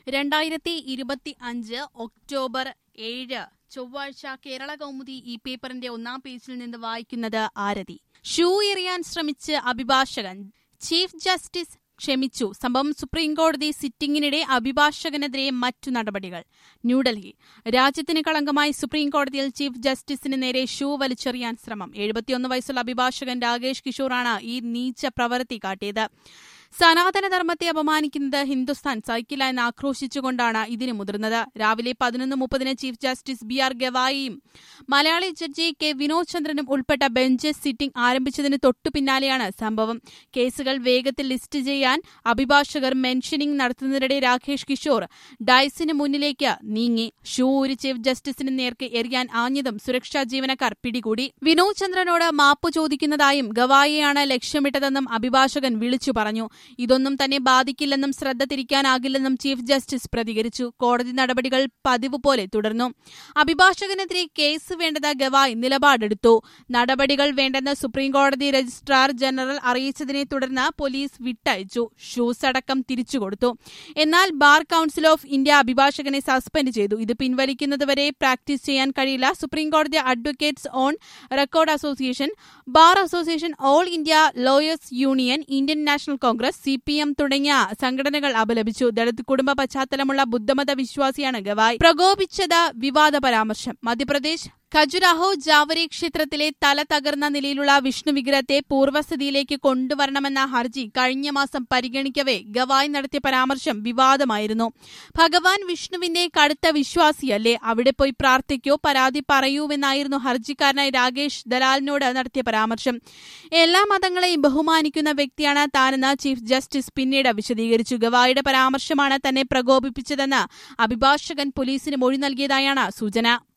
രണ്ടായിരത്തി ഇരുപത്തി അഞ്ച് ഒക്ടോബർ ഏഴ് ചൊവ്വാഴ്ച കേരള കൗമുദി ഈ പേപ്പറിന്റെ ഒന്നാം പേജിൽ നിന്ന് വായിക്കുന്നത് ആരതി ഷൂ എറിയാൻ ശ്രമിച്ച് അഭിഭാഷകൻ ചീഫ് ജസ്റ്റിസ് ക്ഷമിച്ചു സംഭവം സുപ്രീംകോടതി സിറ്റിംഗിനിടെ അഭിഭാഷകനെതിരെ മറ്റു നടപടികൾ ന്യൂഡൽഹി രാജ്യത്തിന് കളങ്കമായി സുപ്രീംകോടതിയിൽ ചീഫ് ജസ്റ്റിസിന് നേരെ ഷൂ വലിച്ചെറിയാൻ ശ്രമം എഴുപത്തിയൊന്ന് വയസ്സുള്ള അഭിഭാഷകൻ രാകേഷ് കിഷോറാണ് ഈ നീച്ച പ്രവൃത്തി കാട്ടിയത് സനാതനധർമ്മത്തെ അപമാനിക്കുന്നത് ഹിന്ദുസ്ഥാൻ സൈക്കിളെന്ന് ആക്രോശിച്ചുകൊണ്ടാണ് ഇതിന് മുതിർന്നത് രാവിലെ പതിനൊന്ന് മുപ്പതിന് ചീഫ് ജസ്റ്റിസ് ബി ആർ ഗവായിയും മലയാളി ജഡ്ജി കെ വിനോദ് ചന്ദ്രനും ഉൾപ്പെട്ട ബെഞ്ച് സിറ്റിംഗ് ആരംഭിച്ചതിന് തൊട്ടു പിന്നാലെയാണ് സംഭവം കേസുകൾ വേഗത്തിൽ ലിസ്റ്റ് ചെയ്യാൻ അഭിഭാഷകർ മെൻഷനിംഗ് നടത്തുന്നതിനിടെ രാകേഷ് കിഷോർ ഡയസിന് മുന്നിലേക്ക് നീങ്ങി ഷൂ ഒരു ചീഫ് ജസ്റ്റിസിന് നേർക്ക് എറിയാൻ ആഞ്ഞതും സുരക്ഷാ ജീവനക്കാർ പിടികൂടി വിനോദ് ചന്ദ്രനോട് മാപ്പ് ചോദിക്കുന്നതായും ഗവായിയാണ് ലക്ഷ്യമിട്ടതെന്നും അഭിഭാഷകൻ വിളിച്ചു പറഞ്ഞു ഇതൊന്നും തന്നെ ബാധിക്കില്ലെന്നും ശ്രദ്ധ തിരിക്കാനാകില്ലെന്നും ചീഫ് ജസ്റ്റിസ് പ്രതികരിച്ചു കോടതി നടപടികൾ പതിവ് പോലെ തുടർന്നു അഭിഭാഷകനെതിരെ കേസ് വേണ്ടത് ഗവായ് നിലപാടെടുത്തു നടപടികൾ വേണ്ടെന്ന് സുപ്രീംകോടതി രജിസ്ട്രാർ ജനറൽ അറിയിച്ചതിനെ തുടർന്ന് പോലീസ് വിട്ടയച്ചു ഷൂസ് അടക്കം തിരിച്ചുകൊടുത്തു എന്നാൽ ബാർ കൌൺസിൽ ഓഫ് ഇന്ത്യ അഭിഭാഷകനെ സസ്പെൻഡ് ചെയ്തു ഇത് പിൻവലിക്കുന്നതുവരെ പ്രാക്ടീസ് ചെയ്യാൻ കഴിയില്ല സുപ്രീംകോടതി advocates on record association bar association all India lawyers union Indian National Congress C P M തുടങ്ങിയ സംഘടനകൾ അപലപിച്ചു ദളിത് കുടുംബ പശ്ചാത്തലമുള്ള ബുദ്ധമത വിശ്വാസിയാണ് ഗവായ് പ്രകോപിച്ചത് വിവാദ പരാമർശം മധ്യപ്രദേശ് ഖജുരാഹോ ജാവരി ക്ഷേത്രത്തിലെ തല തകർന്ന നിലയിലുള്ള വിഷ്ണു വിഗ്രഹത്തെ പൂർവ്വസ്ഥിതിയിലേക്ക് കൊണ്ടുവരണമെന്ന ഹർജി കഴിഞ്ഞ മാസം പരിഗണിക്കവേ ഗവായ് നടത്തിയ പരാമർശം വിവാദമായിരുന്നു ഭഗവാൻ വിഷ്ണുവിന്റെ കടുത്ത വിശ്വാസിയല്ലേ അവിടെ പോയി പ്രാർത്ഥിക്കോ പരാതി പറയൂവെന്നായിരുന്നു ഹർജിക്കാരനായ രാകേഷ് ദലാലിനോട് നടത്തിയ പരാമർശം എല്ലാ മതങ്ങളെയും ബഹുമാനിക്കുന്ന വ്യക്തിയാണ് താനെന്ന് ചീഫ് ജസ്റ്റിസ് പിന്നീട് വിശദീകരിച്ചു ഗവായിയുടെ പരാമർശമാണ് തന്നെ പ്രകോപിപ്പിച്ചതെന്ന് അഭിഭാഷകൻ പോലീസിന് മൊഴി നൽകിയതായാണ് സൂചന